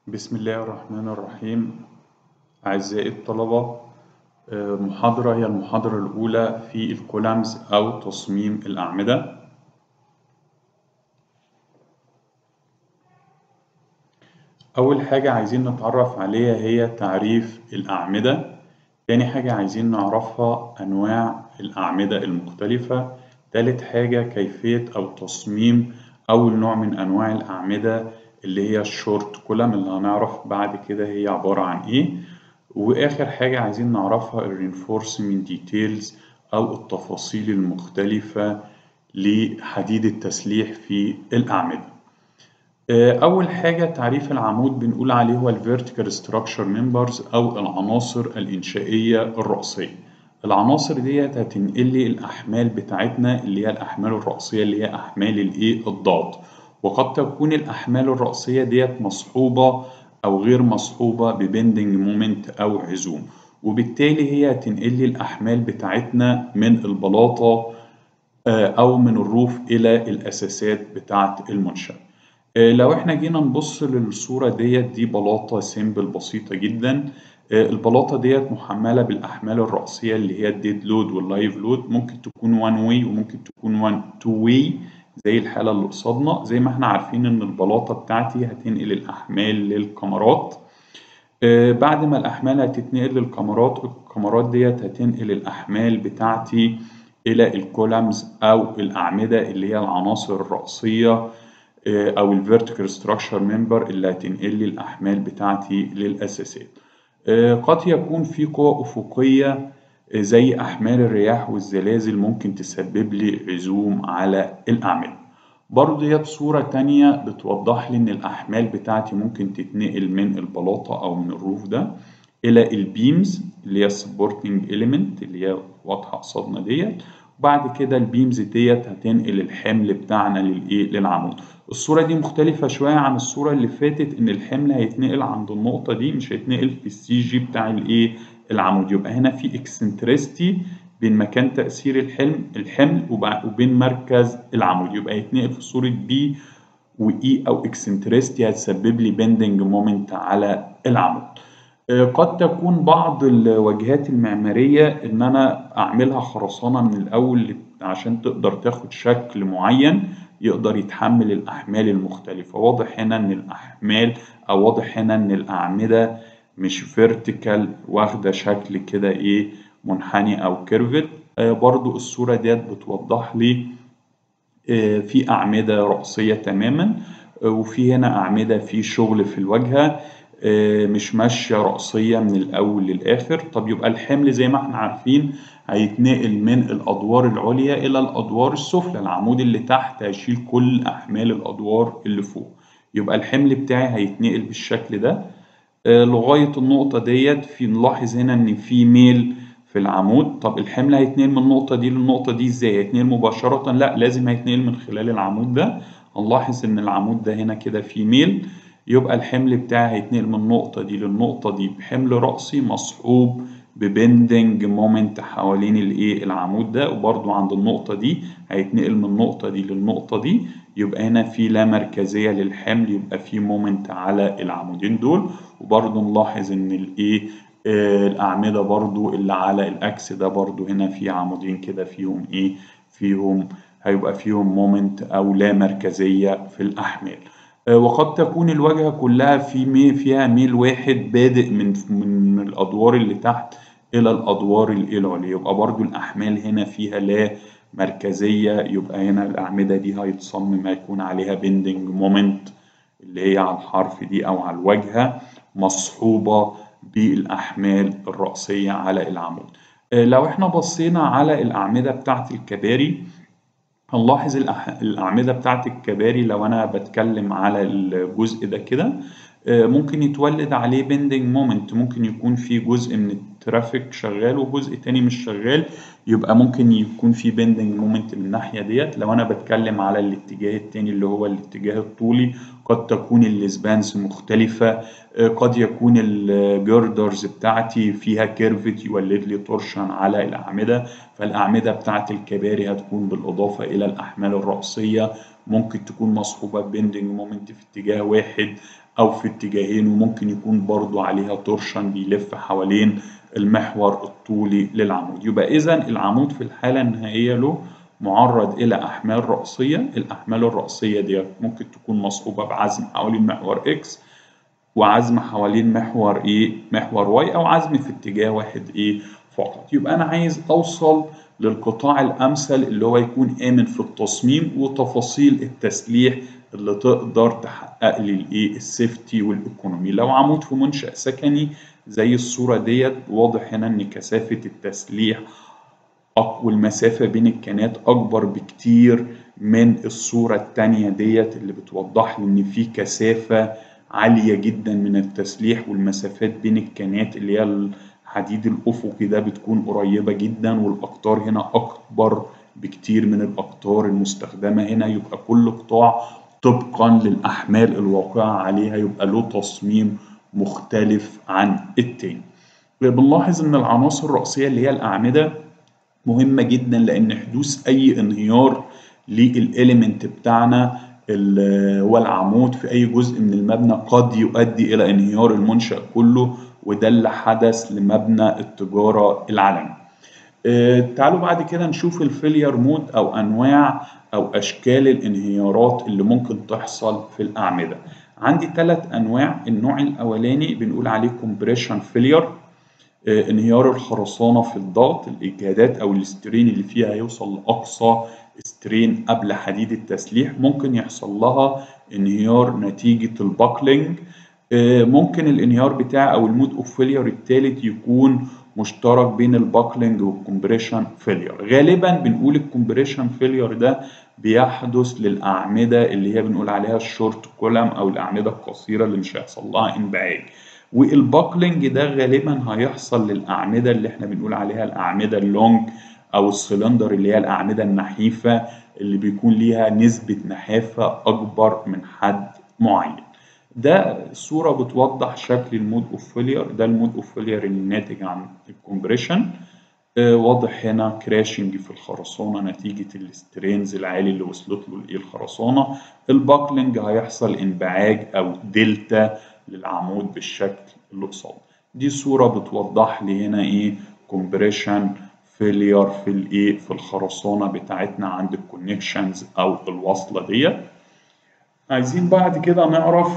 بسم الله الرحمن الرحيم أعزائي الطلبة آه، محاضرة هي المحاضرة الأولى في الكولامز أو تصميم الأعمدة أول حاجة عايزين نتعرف عليها هي تعريف الأعمدة تاني حاجة عايزين نعرفها أنواع الأعمدة المختلفة تالت حاجة كيفية أو تصميم أول نوع من أنواع الأعمدة اللي هي الشورت كولم اللي هنعرف بعد كده هي عبارة عن إيه وآخر حاجة عايزين نعرفها الرينفورسمنت ديتيلز أو التفاصيل المختلفة لحديد التسليح في الأعمدة أول حاجة تعريف العمود بنقول عليه هو الفيرتيكال ستراكشر ممبرز أو العناصر الإنشائية الرأسية العناصر ديت هتنقل لي الأحمال بتاعتنا اللي هي الأحمال الرأسية اللي هي أحمال الإيه الضغط وقد تكون الأحمال الرأسية ديت مصحوبة أو غير مصحوبة ببندنج مومنت أو عزوم وبالتالي هي هتنقل لي الأحمال بتاعتنا من البلاطة أو من الروف إلى الأساسات بتاعة المنشأ لو احنا جينا نبص للصورة ديت دي بلاطة سيمبل بسيطة جدا البلاطة ديت محملة بالأحمال الرأسية اللي هي الديد لود واللايف لود ممكن تكون وان واي وممكن تكون وان تو واي زي الحالة اللي قصادنا زي ما احنا عارفين إن البلاطة بتاعتي هتنقل الأحمال للكاميرات بعد ما الأحمال هتتنقل للكاميرات الكاميرات ديت هتنقل الأحمال بتاعتي إلى الكولمز أو الأعمدة اللي هي العناصر الرأسية أو الفيرتيكال ستراكشر ممبر اللي هتنقل لي الأحمال بتاعتي للأساسات. قد يكون في قوى أفقية زي أحمال الرياح والزلازل ممكن تسبب لي عزوم على الأعمدة. برضه ديت صورة تانية بتوضح لي إن الأحمال بتاعتي ممكن تتنقل من البلاطة أو من الروف ده إلى البيمز اللي هي supporting element اللي هي واضحة قصادنا ديت وبعد كده البيمز ديت هتنقل الحمل بتاعنا للإيه للعمود. الصورة دي مختلفة شوية عن الصورة اللي فاتت إن الحمل هيتنقل عند النقطة دي مش هيتنقل في السي جي بتاع الإيه العمود يبقى هنا في اكسنترستي بين مكان تأثير الحمل الحمل وبين مركز العمود يبقى هيتنقل في صورة بي وإي أو اكسنترستي هتسبب لي بندنج مومنت على العمود. قد تكون بعض الواجهات المعمارية إن أنا أعملها خرسانة من الأول عشان تقدر تاخد شكل معين يقدر يتحمل الأحمال المختلفة واضح هنا إن الأحمال أو واضح هنا إن الأعمدة مش فيرتيكال واخدة شكل كده إيه منحني أو كيرفت آه برضو الصورة ديت بتوضح لي آه في أعمدة رأسية تماما آه وفي هنا أعمدة في شغل في الواجهة مش ماشية رأسية من الأول للآخر طب يبقى الحمل زي ما احنا عارفين هيتنقل من الأدوار العليا إلى الأدوار السفلى العمود اللي تحت هيشيل كل أحمال الأدوار اللي فوق يبقى الحمل بتاعي هيتنقل بالشكل ده لغاية النقطة ديت في نلاحظ هنا إن في ميل في العمود طب الحمل هيتنقل من النقطة دي للنقطة دي إزاي؟ هيتنقل مباشرة؟ لا لازم هيتنقل من خلال العمود ده هنلاحظ إن العمود ده هنا كده في ميل يبقى الحمل بتاعي هيتنقل من النقطة دي للنقطة دي بحمل رأسي مصحوب ببندنج مومنت حوالين الايه العمود ده وبرده عند النقطة دي هيتنقل من النقطة دي للنقطة دي يبقى هنا في لا مركزية للحمل يبقى في مومنت على العمودين دول وبرده نلاحظ ان الايه آه الأعمدة برضو اللي على الأكس ده برضو هنا في عمودين كده فيهم ايه فيهم هيبقى فيهم مومنت أو لا مركزية في الأحمال. وقد تكون الواجهة كلها في مي فيها ميل واحد بادئ من من الأدوار اللي تحت إلى الأدوار العليا يبقى برضو الأحمال هنا فيها لا مركزية يبقى هنا الأعمدة دي هيتصمم هيكون عليها بندنج مومنت اللي هي على الحرف دي أو على الواجهة مصحوبة بالأحمال الرأسية على العمود لو احنا بصينا على الأعمدة بتاعت الكباري هنلاحظ الأعمدة بتاعت الكباري لو أنا بتكلم على الجزء ده كده ممكن يتولد عليه بندنج مومنت ممكن يكون في جزء من الترافيك شغال وجزء تاني مش شغال يبقى ممكن يكون في بندنج مومنت من الناحية ديت لو أنا بتكلم على الاتجاه التاني اللي هو الاتجاه الطولي قد تكون السبانز مختلفة قد يكون الجردرز بتاعتي فيها كيرفت يولد لي تورشن على الأعمدة فالأعمدة بتاعت الكباري هتكون بالإضافة إلى الأحمال الرأسية ممكن تكون مصحوبة بندنج مومنت في اتجاه واحد أو في اتجاهين وممكن يكون برضو عليها تورشن بيلف حوالين المحور الطولي للعمود يبقى إذا العمود في الحالة النهائية له معرض إلى أحمال رأسية الأحمال الرأسية دي ممكن تكون مصحوبة بعزم حوالين محور إكس وعزم حوالين محور إيه محور واي أو عزم في اتجاه واحد إيه فقط يبقى أنا عايز أوصل للقطاع الأمثل اللي هو يكون آمن في التصميم وتفاصيل التسليح اللي تقدر تحقق لي الايه السيفتي والايكونومي لو عمود في منشأ سكني زي الصورة ديت واضح هنا ان كثافة التسليح والمسافة بين الكنات أكبر بكتير من الصورة التانية ديت اللي بتوضح لي إن في كثافة عالية جدا من التسليح والمسافات بين الكنات اللي هي الحديد الأفقي ده بتكون قريبة جدا والأقطار هنا أكبر بكتير من الأقطار المستخدمة هنا يبقى كل قطاع طبقا للأحمال الواقعة عليها يبقى له تصميم مختلف عن التاني. بنلاحظ إن العناصر الرئيسية اللي هي الأعمدة مهمة جدا لأن حدوث أي انهيار للإليمنت بتاعنا اللي هو العمود في أي جزء من المبنى قد يؤدي إلى انهيار المنشأ كله وده اللي حدث لمبنى التجارة العالمي. آه تعالوا بعد كده نشوف الفيلير مود أو أنواع أو أشكال الانهيارات اللي ممكن تحصل في الأعمدة. عندي ثلاث أنواع، النوع الأولاني بنقول عليه compression failure آه انهيار الخرسانة في الضغط الإجهادات أو الاسترين اللي فيها يوصل لأقصى سترين قبل حديد التسليح ممكن يحصل لها انهيار نتيجة الباكلينج آه ممكن الانهيار بتاعي أو المود أوف فيلير الثالث يكون مشترك بين الباكلينج والكمبريشن فيلير غالبا بنقول الكمبريشن فيلير ده بيحدث للأعمدة اللي هي بنقول عليها الشورت كولم أو الأعمدة القصيرة اللي مش هيحصل لها انبعاج والباكلينج ده غالبا هيحصل للأعمدة اللي احنا بنقول عليها الأعمدة اللونج أو السلندر اللي هي الأعمدة النحيفة اللي بيكون ليها نسبة نحافة أكبر من حد معين. ده صورة بتوضح شكل المود اوف فيلير ده المود اوف فيلير الناتج عن الكومبريشن آه واضح هنا كراشنج في الخرسانة نتيجة السترينز العالي اللي وصلت له الايه الخرسانة الباكلينج هيحصل انبعاج او دلتا للعمود بالشكل اللي قصاده دي صورة بتوضح لي هنا ايه كومبريشن فيلير في الايه في الخرسانة بتاعتنا عند الكونكشنز او الوصلة ديت عايزين بعد كده نعرف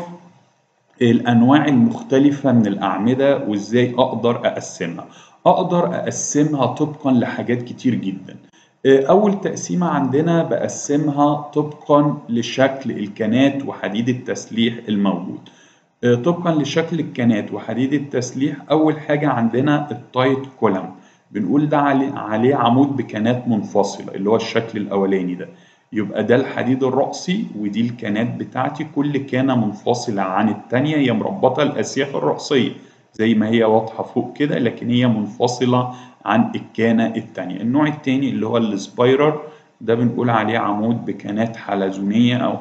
الانواع المختلفه من الاعمده وازاي اقدر اقسمها اقدر اقسمها طبقا لحاجات كتير جدا اول تقسيمه عندنا بقسمها طبقا لشكل الكنات وحديد التسليح الموجود طبقا لشكل الكنات وحديد التسليح اول حاجه عندنا التايت كولم بنقول ده عليه, عليه عمود بكنات منفصله اللي هو الشكل الاولاني ده يبقى ده الحديد الرأسي ودي الكانات بتاعتي كل كانة منفصلة عن التانية هي مربطة الأسياخ الرأسية زي ما هي واضحة فوق كده لكن هي منفصلة عن الكانة التانية النوع التاني اللي هو السبايرر ده بنقول عليه عمود بكانات حلزونية أو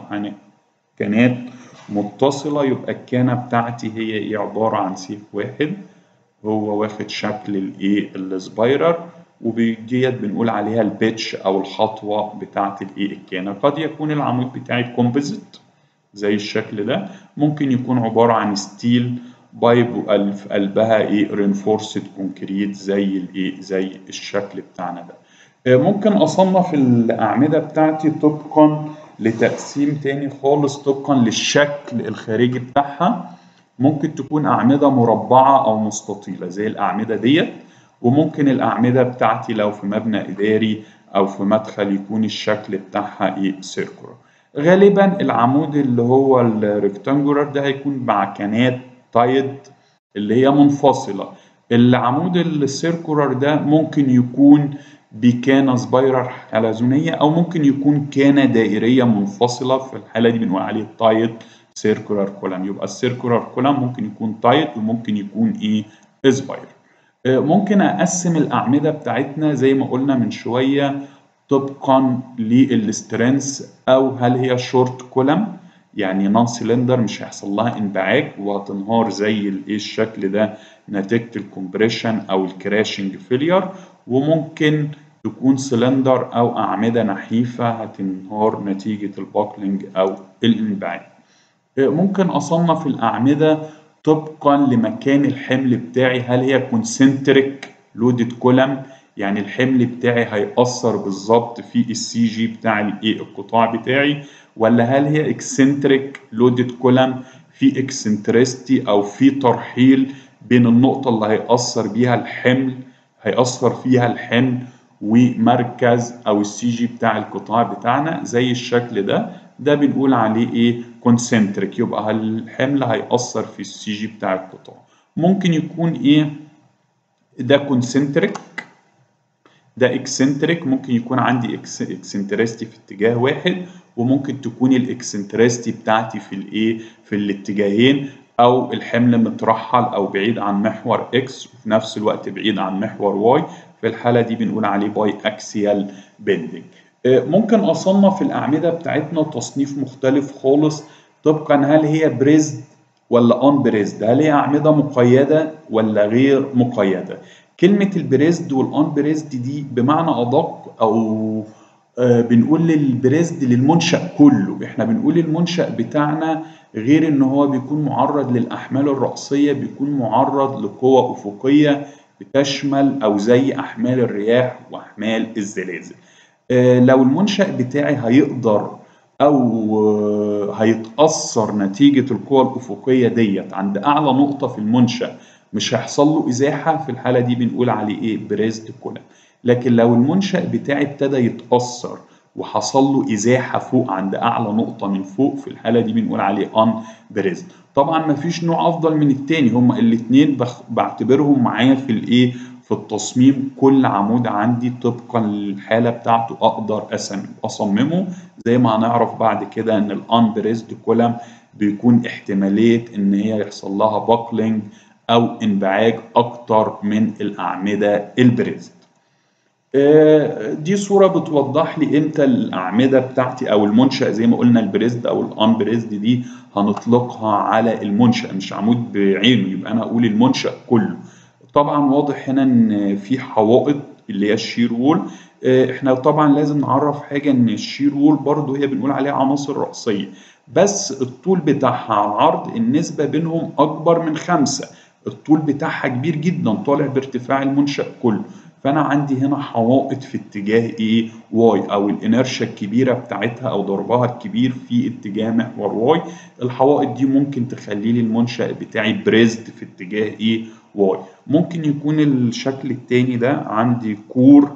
كانات متصلة يبقى الكانة بتاعتي هي إيه عبارة عن سيف واحد هو واخد شكل الإيه السبايرر وديت بنقول عليها البيتش او الخطوه بتاعه الايه الكانه قد يكون العمود بتاعي كومبوزيت زي الشكل ده ممكن يكون عباره عن ستيل بايب وفي قلبها ايه رينفورسد كونكريت زي الايه زي الشكل بتاعنا ده ممكن اصنف الاعمده بتاعتي طبقا لتقسيم تاني خالص طبقا للشكل الخارجي بتاعها ممكن تكون اعمده مربعه او مستطيله زي الاعمده ديت وممكن الأعمدة بتاعتي لو في مبنى إداري أو في مدخل يكون الشكل بتاعها إيه سيركولار. غالبا العمود اللي هو الريكتانجولار ده هيكون مع كانات تايد اللي هي منفصلة. العمود السيركولار ده ممكن يكون بكانة سبايرال حلزونية أو ممكن يكون كانة دائرية منفصلة في الحالة دي بنقول عليه تايد سيركولار كولم يبقى السيركولار كولم ممكن يكون تايد وممكن يكون إيه سبايرال. ممكن أقسم الأعمدة بتاعتنا زي ما قلنا من شوية طبقا للسترينث أو هل هي شورت كولم يعني نون سيلندر مش هيحصل لها انبعاج وهتنهار زي الايه الشكل ده نتيجة الكومبريشن أو الكراشنج فيلير وممكن تكون سلندر أو أعمدة نحيفة هتنهار نتيجة الباكلينج أو الانبعاج. ممكن أصنف الأعمدة طبقا لمكان الحمل بتاعي هل هي كونسنتريك لودد كولم يعني الحمل بتاعي هيأثر بالظبط في السي جي بتاع الايه القطاع بتاعي ولا هل هي اكسنتريك لودد كولم في اكسنترستي او في ترحيل بين النقطة اللي هيأثر بيها الحمل هيأثر فيها الحمل ومركز او السي جي بتاع القطاع بتاعنا زي الشكل ده ده بنقول عليه ايه كونسنتريك يبقى الحمل هيأثر في السي جي بتاع القطاع ممكن يكون ايه ده كونسنتريك ده اكسنتريك ممكن يكون عندي اكسنترستي في اتجاه واحد وممكن تكون الاكسنترستي بتاعتي في الايه في الاتجاهين او الحمل مترحل او بعيد عن محور اكس وفي نفس الوقت بعيد عن محور واي في الحاله دي بنقول عليه باي اكسيال بيندنج ممكن اصنف الاعمده بتاعتنا تصنيف مختلف خالص طبقا هل هي بريزد ولا ان بريزد هل هي اعمده مقيده ولا غير مقيده كلمة البريزد والان بريزد دي بمعنى أدق أو آه بنقول للبريزد للمنشأ كله احنا بنقول المنشأ بتاعنا غير ان هو بيكون معرض للأحمال الرأسية بيكون معرض لقوة أفقية بتشمل أو زي أحمال الرياح وأحمال الزلازل آه لو المنشأ بتاعي هيقدر أو آه هيتأثر نتيجة القوة الأفقية ديت عند أعلى نقطة في المنشأ مش هيحصل له ازاحه في الحاله دي بنقول عليه ايه بريزد كولم لكن لو المنشا بتاعي ابتدى يتاثر وحصل له ازاحه فوق عند اعلى نقطه من فوق في الحاله دي بنقول عليه ان بريزد طبعا ما فيش نوع افضل من التاني هما الاثنين بعتبرهم معايا في الايه في التصميم كل عمود عندي طبقا للحاله بتاعته اقدر اصممه زي ما هنعرف بعد كده ان الان بريزد كولم بيكون احتماليه ان هي يحصل لها باكلينج أو انبعاج أكتر من الأعمدة البريزد. دي صورة بتوضح لي إمتى الأعمدة بتاعتي أو المنشأ زي ما قلنا البريزد أو الأن بريزد دي هنطلقها على المنشأ مش عمود بعينه يبقى أنا أقول المنشأ كله. طبعا واضح هنا إن في حوائط اللي هي الشير وول احنا طبعا لازم نعرف حاجة إن الشير وول برضه هي بنقول عليها عناصر رأسية بس الطول بتاعها على العرض النسبة بينهم أكبر من خمسة الطول بتاعها كبير جدا طالع بارتفاع المنشأ كله فأنا عندي هنا حوائط في اتجاه إيه واي أو الإنرشيا الكبيرة بتاعتها أو ضربها الكبير في اتجاه محور واي الحوائط دي ممكن تخلي لي المنشأ بتاعي بريزد في اتجاه إيه واي ممكن يكون الشكل التاني ده عندي كور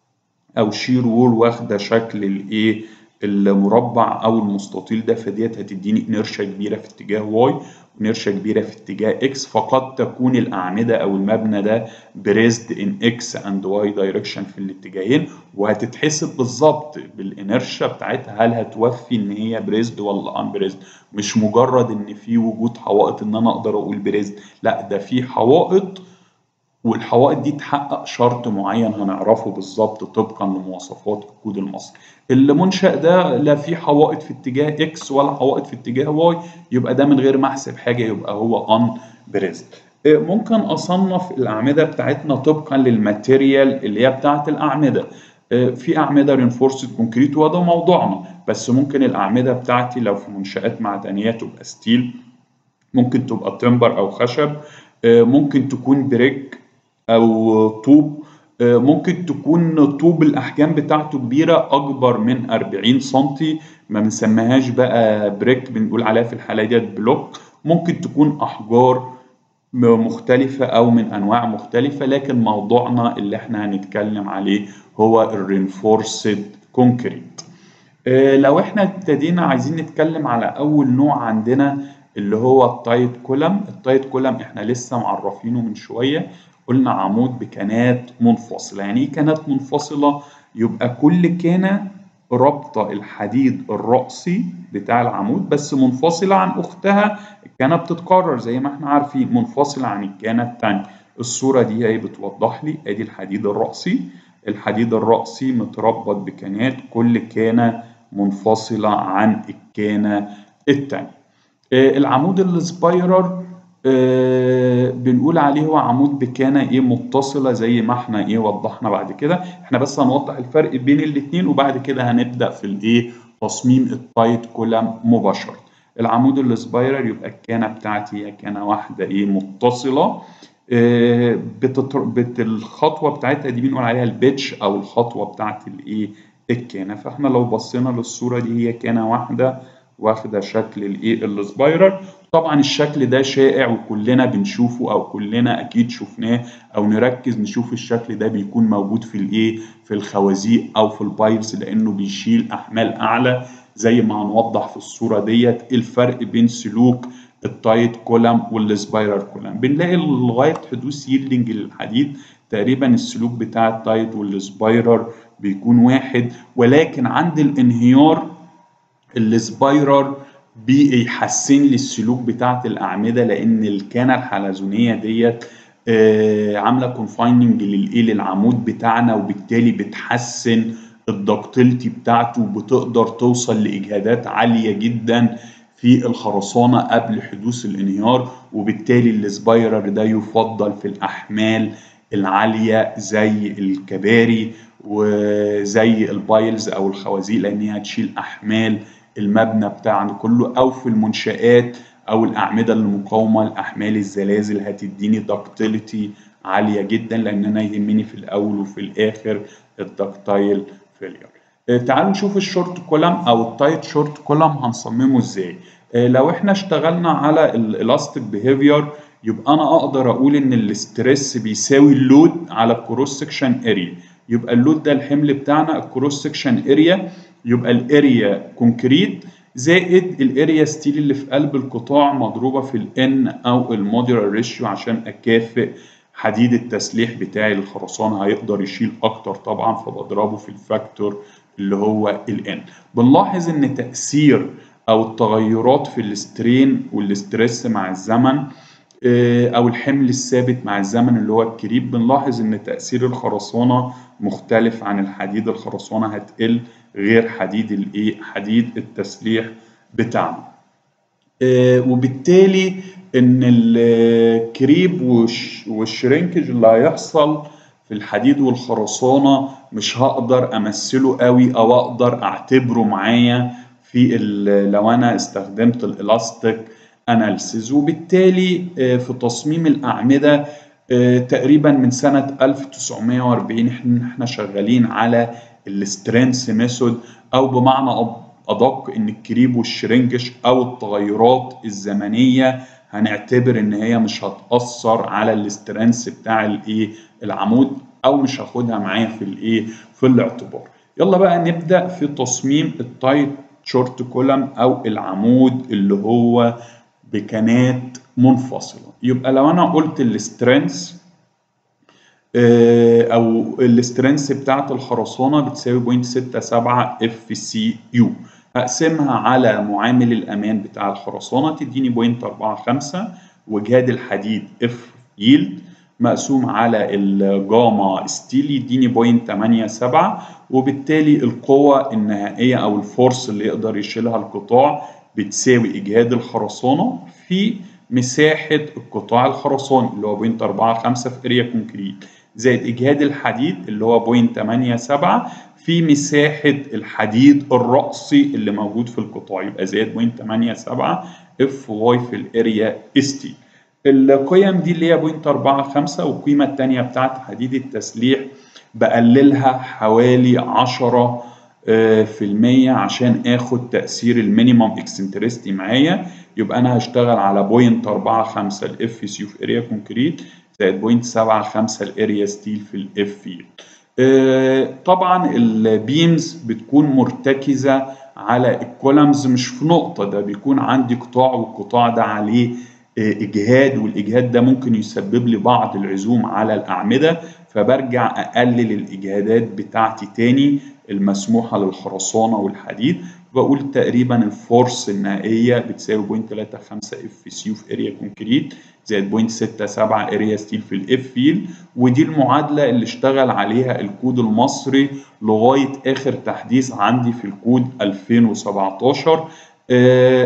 أو شير وول واخدة شكل الإيه المربع او المستطيل ده فديت هتديني انرشيا كبيره في اتجاه واي وانرشيا كبيره في اتجاه اكس فقد تكون الاعمده او المبنى ده بريزد ان اكس اند واي دايركشن في الاتجاهين وهتتحسب بالظبط بالانرشيا بتاعتها هل هتوفي ان هي بريزد ولا ان بريزد مش مجرد ان في وجود حوائط ان انا اقدر اقول بريزد لا ده في حوائط والحوائط دي تحقق شرط معين هنعرفه بالظبط طبقا لمواصفات الكود المصري المنشأ ده لا في حوائط في اتجاه اكس ولا حوائط في اتجاه واي يبقى ده من غير ما احسب حاجه يبقى هو ان بريزد ممكن اصنف الاعمده بتاعتنا طبقا للماتيريال اللي هي بتاعت الاعمده في اعمده رينفورسد كونكريت وده موضوعنا بس ممكن الاعمده بتاعتي لو في منشات معدنيه تبقى ستيل ممكن تبقى تمبر او خشب ممكن تكون بريك او طوب ممكن تكون طوب الاحجام بتاعته كبيره اكبر من 40 سم ما بنسميهاش بقى بريك بنقول عليها في الحاله ديت بلوك ممكن تكون احجار مختلفة أو من أنواع مختلفة لكن موضوعنا اللي احنا هنتكلم عليه هو الرينفورسد كونكريت لو احنا ابتدينا عايزين نتكلم على أول نوع عندنا اللي هو التايت كولم التايت كولم احنا لسه معرفينه من شوية قلنا عمود بكانات منفصلة يعني ايه كانات منفصلة يبقى كل كانة رابطة الحديد الرأسي بتاع العمود بس منفصلة عن أختها الكانة بتتكرر زي ما احنا عارفين منفصلة عن الكانة التانية الصورة دي هي بتوضح لي ادي الحديد الرأسي الحديد الرأسي متربط بكانات كل كانة منفصلة عن الكانة التانية العمود السبايرر آه بنقول عليه هو عمود بكانة ايه متصلة زي ما احنا ايه وضحنا بعد كده احنا بس هنوضح الفرق بين الاتنين وبعد كده هنبدأ في الايه تصميم التايت كولم مباشرة العمود السبايرال يبقى الكانة بتاعتي هي كانة واحدة ايه متصلة آه بتتر... بت... الخطوة بتاعتها دي بنقول عليها البيتش او الخطوة بتاعت الايه الكانة فاحنا لو بصينا للصورة دي هي كانة واحدة واخدة شكل الايه السبايرال طبعا الشكل ده شائع وكلنا بنشوفه او كلنا اكيد شفناه او نركز نشوف الشكل ده بيكون موجود في الايه في الخوازيق او في البايلز لانه بيشيل احمال اعلى زي ما هنوضح في الصوره ديت الفرق بين سلوك التايت كولم والسبايرال كولم بنلاقي لغايه حدوث ييلدنج للحديد تقريبا السلوك بتاع التايت والسبايرال بيكون واحد ولكن عند الانهيار السبايرال بيحسن لي السلوك بتاعت الأعمدة لأن الكانة الحلزونية ديت آه عاملة كونفايننج للإيه للعمود بتاعنا وبالتالي بتحسن الدكتيلتي بتاعته وبتقدر توصل لإجهادات عالية جدا في الخرسانة قبل حدوث الانهيار وبالتالي السبايرر ده يفضل في الأحمال العالية زي الكباري وزي البايلز أو الخوازيق لأن هي هتشيل أحمال المبنى بتاعنا كله او في المنشآت او الاعمده المقاومه لاحمال الزلازل هتديني دكتيليتي عاليه جدا لان انا يهمني في الاول وفي الاخر الدكتايل فيلير تعالوا نشوف الشورت كولم او التايت شورت كولم هنصممه ازاي لو احنا اشتغلنا على الالاستيك بيهيفير يبقى انا اقدر اقول ان الاسترس بيساوي اللود على الكروس سكشن اريا يبقى اللود ده الحمل بتاعنا الكروس سكشن اريا يبقى الاريا كونكريت زائد الاريا ستيل اللي في قلب القطاع مضروبه في الان او الموديولار ريشيو عشان اكافئ حديد التسليح بتاعي للخرسانه هيقدر يشيل اكتر طبعا فبضربه في الفاكتور اللي هو الان بنلاحظ ان تاثير او التغيرات في السترين والاسترس مع الزمن او الحمل الثابت مع الزمن اللي هو الكريب بنلاحظ ان تاثير الخرسانه مختلف عن الحديد الخرسانه هتقل غير حديد الايه حديد التسليح بتاعنا آه وبالتالي ان الكريب والشرينكج اللي هيحصل في الحديد والخرسانه مش هقدر امثله قوي او اقدر اعتبره معايا في لو انا استخدمت الالاستيك اناليسيز وبالتالي آه في تصميم الاعمده آه تقريبا من سنه 1940 احنا شغالين على السترينث ميثود او بمعنى ادق ان الكريب والشرنجش او التغيرات الزمنيه هنعتبر ان هي مش هتاثر على السترينث بتاع الايه العمود او مش هاخدها معايا في الايه في الاعتبار يلا بقى نبدا في تصميم التايت شورت كولم او العمود اللي هو بكنات منفصله يبقى لو انا قلت السترينث او الاسترنس بتاعت الخرسانه بتساوي 0.67 اف سي يو هقسمها على معامل الامان بتاع الخرسانه تديني 0.45 وجهاد الحديد اف ييلد مقسوم على الجاما ستيل يديني 0.87 وبالتالي القوة النهائية أو الفورس اللي يقدر يشيلها القطاع بتساوي إجهاد الخرسانة في مساحة القطاع الخرساني اللي هو 0.45 في اريا كونكريت زائد إجهاد الحديد اللي هو 0.87 في مساحة الحديد الرأسي اللي موجود في القطاع يبقى زائد 0.87 اف واي في الاريا اس تي القيم دي اللي هي 0.45 والقيمة التانية بتاعت حديد التسليح بقللها حوالي 10 في المية عشان اخد تأثير المينيمم اكسنترستي معايا يبقى انا هشتغل على 0.45 الاف سي في اريا كونكريت زائد 0.75 الاريا ستيل في الاف فيلد طبعا البيمز بتكون مرتكزة على الكولمز مش في نقطة ده بيكون عندي قطاع والقطاع ده عليه إجهاد والإجهاد ده ممكن يسبب لي بعض العزوم على الأعمدة فبرجع أقلل الإجهادات بتاعتي تاني المسموحة للخرسانة والحديد بقول تقريبا الفورس النهائية بتساوي 0.35 اف سي في اريا كونكريت زائد 0.67 اريا ستيل في الاف فيل ودي المعادلة اللي اشتغل عليها الكود المصري لغاية آخر تحديث عندي في الكود 2017 آه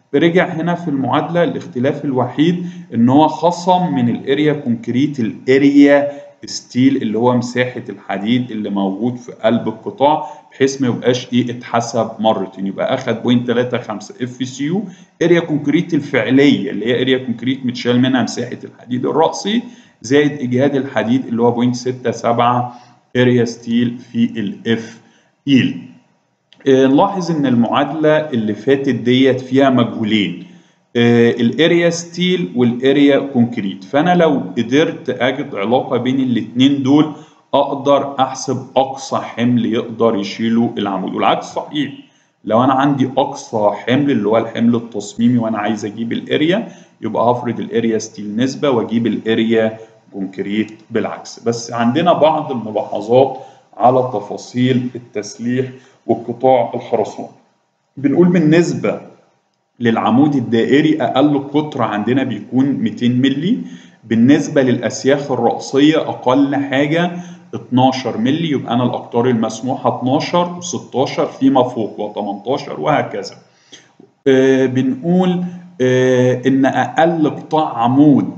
رجع هنا في المعادله الاختلاف الوحيد ان هو خصم من الاريا كونكريت الاريا ستيل اللي هو مساحه الحديد اللي موجود في قلب القطاع بحيث ما يبقاش ايه اتحسب مرتين يبقى اخد بوينت 35 اف سي يو اريا كونكريت الفعليه اللي هي اريا كونكريت متشال منها مساحه الحديد الرأسي زائد اجهاد الحديد اللي هو بوينت 67 اريا ستيل في الاف ايل نلاحظ ان المعادله اللي فاتت ديت فيها مجهولين الاريا ستيل والاريا كونكريت فانا لو قدرت اجد علاقه بين الاثنين دول اقدر احسب اقصى حمل يقدر يشيله العمود والعكس صحيح لو انا عندي اقصى حمل اللي هو الحمل التصميمي وانا عايز اجيب الاريا يبقى هفرض الاريا ستيل نسبه واجيب الاريا كونكريت بالعكس بس عندنا بعض الملاحظات على تفاصيل التسليح والقطاع الخرساني بنقول بالنسبه للعمود الدائري اقل قطر عندنا بيكون 200 مللي بالنسبه للاسياخ الرأسيه اقل حاجه 12 مللي يبقى انا الاقطار المسموحه 12 و16 فيما فوق و18 وهكذا آه بنقول آه ان اقل قطاع عمود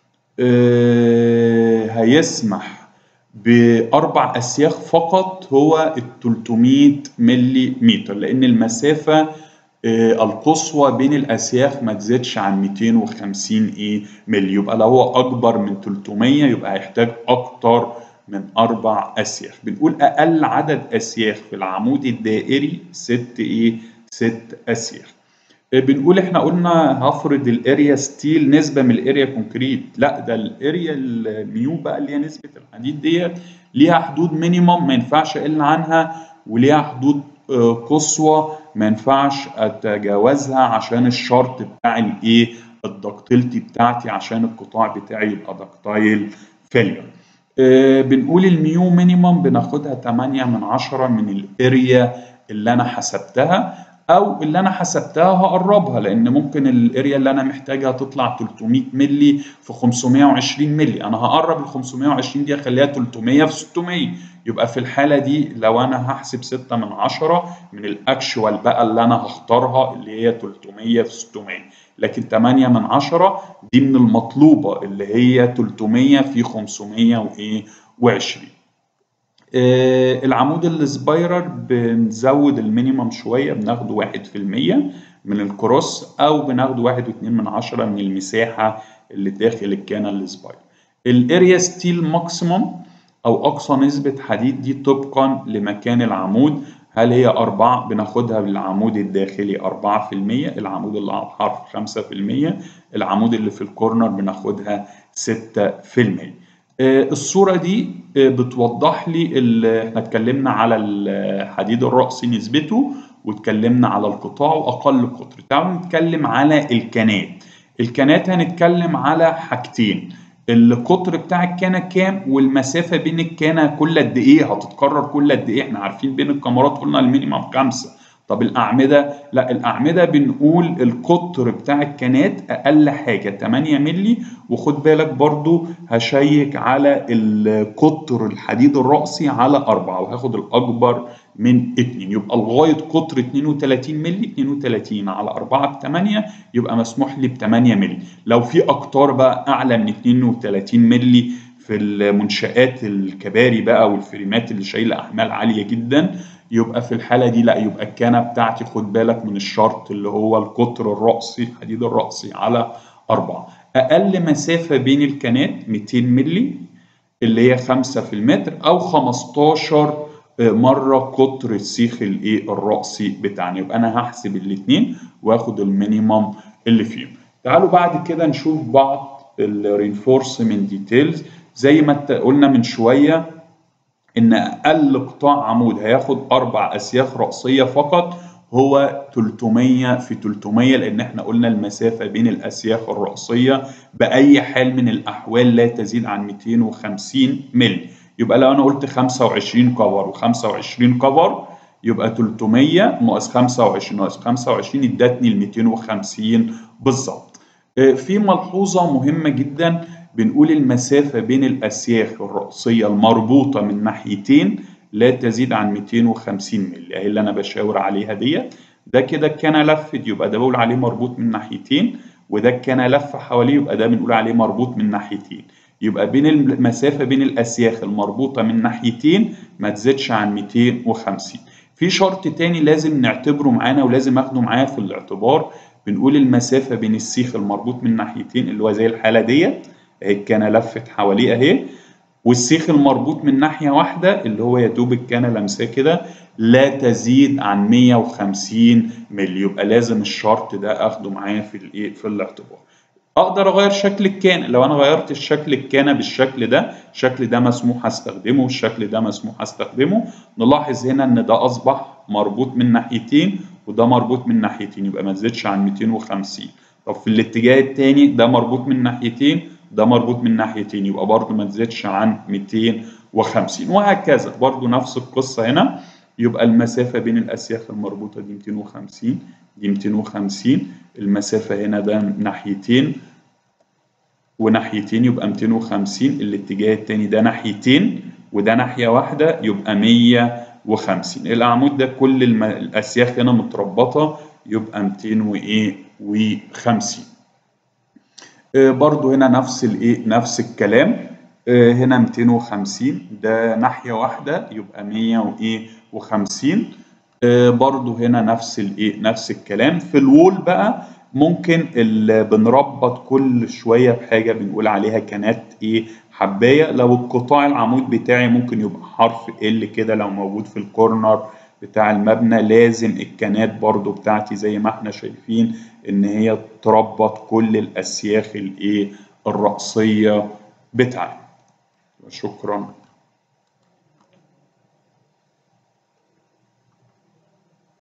آه هيسمح باربع اسياخ فقط هو ال 300 ملي متر لان المسافه القصوى بين الاسياخ ما تزيدش عن 250 ايه ملي يبقى لو هو اكبر من 300 يبقى هيحتاج اكتر من اربع اسياخ بنقول اقل عدد اسياخ في العمود الدائري ست ايه ست اسياخ بنقول احنا قلنا هفرض الاريا ستيل نسبه من الاريا كونكريت لا ده الاريا الميو بقى اللي هي نسبه الحديد ديت ليها حدود مينيمم ما ينفعش اقل عنها وليها حدود قصوى ما ينفعش اتجاوزها عشان الشرط بتاع الايه الدكتيلتي بتاعتي عشان القطاع بتاعي يبقى دكتايل فيلير آه بنقول الميو مينيمم بناخدها 8 من 10 من الاريا اللي انا حسبتها او اللي انا حسبتها هقربها لان ممكن الاريا اللي انا محتاجها تطلع 300 ملي في 520 ملي انا هقرب ال 520 دي اخليها 300 في 600 يبقى في الحاله دي لو انا هحسب 6 من 10 من الاكشوال بقى اللي انا هختارها اللي هي 300 في 600 لكن 8 من 10 دي من المطلوبه اللي هي 300 في 520 آه العمود السبايرال بنزود المينيمم شويه بناخده واحد في المية من الكروس او بناخده واحد واتنين من عشرة من المساحه اللي داخل الكانال السبايرال الاريا ستيل ماكسيموم او اقصى نسبه حديد دي طبقا لمكان العمود هل هي أربعة بناخدها بالعمود الداخلي أربعة في المية العمود اللي على الحرف خمسة في المية العمود اللي في الكورنر بناخدها ستة في المية الصورة دي بتوضح لي احنا اتكلمنا على الحديد الرأسي نسبته واتكلمنا على القطاع وأقل قطر تعالوا نتكلم على الكنات الكنات هنتكلم على حاجتين القطر بتاع الكانة كام والمسافة بين الكانة كل قد ايه هتتكرر كل قد ايه احنا عارفين بين الكاميرات قلنا المينيمم خمسة طب الأعمدة لا الأعمدة بنقول القطر بتاع الكانات أقل حاجة 8 مللي وخد بالك برضو هشيك على القطر الحديد الرأسي على 4 وهاخد الأكبر من 2 يبقى لغاية قطر 32 مللي 32 على 4 ب 8 يبقى مسموح لي ب 8 مللي لو في أقطار بقى أعلى من 32 مللي في المنشآت الكباري بقى والفريمات اللي شايلة أحمال عالية جدا يبقى في الحالة دي لا يبقى الكانة بتاعتي خد بالك من الشرط اللي هو القطر الرأسي الحديد الرأسي على أربعة أقل مسافة بين الكانات 200 مللي اللي هي 5 في المتر أو 15 مرة قطر السيخ الإيه الرأسي بتاعنا يبقى أنا هحسب الاتنين وآخد المينيمم اللي فيهم تعالوا بعد كده نشوف بعض الرينفورسمنت ديتيلز زي ما قلنا من شويه ان اقل قطاع عمود هياخد اربع اسياخ راسيه فقط هو 300 في 300 لان احنا قلنا المسافه بين الاسياخ الراسيه باي حال من الاحوال لا تزيد عن 250 مللي يبقى لو انا قلت 25 كفر و25 كفر يبقى 300 ناقص 25 ناقص 25 ادتني ال 250 بالظبط في ملحوظه مهمه جدا بنقول المسافة بين الأسياخ الرأسية المربوطة من ناحيتين لا تزيد عن 250 مللي أهي اللي أنا بشاور عليها ديت ده كده الكنه لفت يبقى ده بقول عليه مربوط من ناحيتين وده الكنه لف حواليه يبقى ده بنقول عليه مربوط من ناحيتين يبقى بين المسافه بين الاسياخ المربوطه من ناحيتين ما تزيدش عن 250 في شرط تاني لازم نعتبره معانا ولازم اخده معايا في الاعتبار بنقول المسافه بين السيخ المربوط من ناحيتين اللي هو زي الحاله ديت اهي الكنه لفت حواليه اهي والسيخ المربوط من ناحيه واحده اللي هو يا دوب الكنه لمساه كده لا تزيد عن 150 مللي يبقى لازم الشرط ده اخده معايا في الايه في الاعتبار اقدر اغير شكل الكانه لو انا غيرت الشكل الكانه بالشكل ده الشكل ده مسموح استخدمه والشكل ده مسموح استخدمه نلاحظ هنا ان ده اصبح مربوط من ناحيتين وده مربوط من ناحيتين يبقى ما تزيدش عن 250 طب في الاتجاه الثاني ده مربوط من ناحيتين ده مربوط من ناحيتين يبقى برضه ما تزيدش عن 250 وهكذا برضه نفس القصه هنا يبقى المسافة بين الأسياخ المربوطة دي 250 دي 250 المسافة هنا ده ناحيتين وناحيتين يبقى 250 الاتجاه التاني ده ناحيتين وده ناحية واحدة يبقى 150 العمود ده كل الم... الأسياخ هنا متربطة يبقى 200 وإيه و50 آه برضو هنا نفس الإيه نفس الكلام آه هنا 250 ده ناحية واحدة يبقى 100 وإيه و50 آه برضو هنا نفس الايه نفس الكلام في الوول بقى ممكن اللي بنربط كل شويه بحاجه بنقول عليها كانات ايه حبايه لو القطاع العمود بتاعي ممكن يبقى حرف ال كده لو موجود في الكورنر بتاع المبنى لازم الكانات برضو بتاعتي زي ما احنا شايفين ان هي تربط كل الاسياخ الايه الرأسيه بتاعي شكرا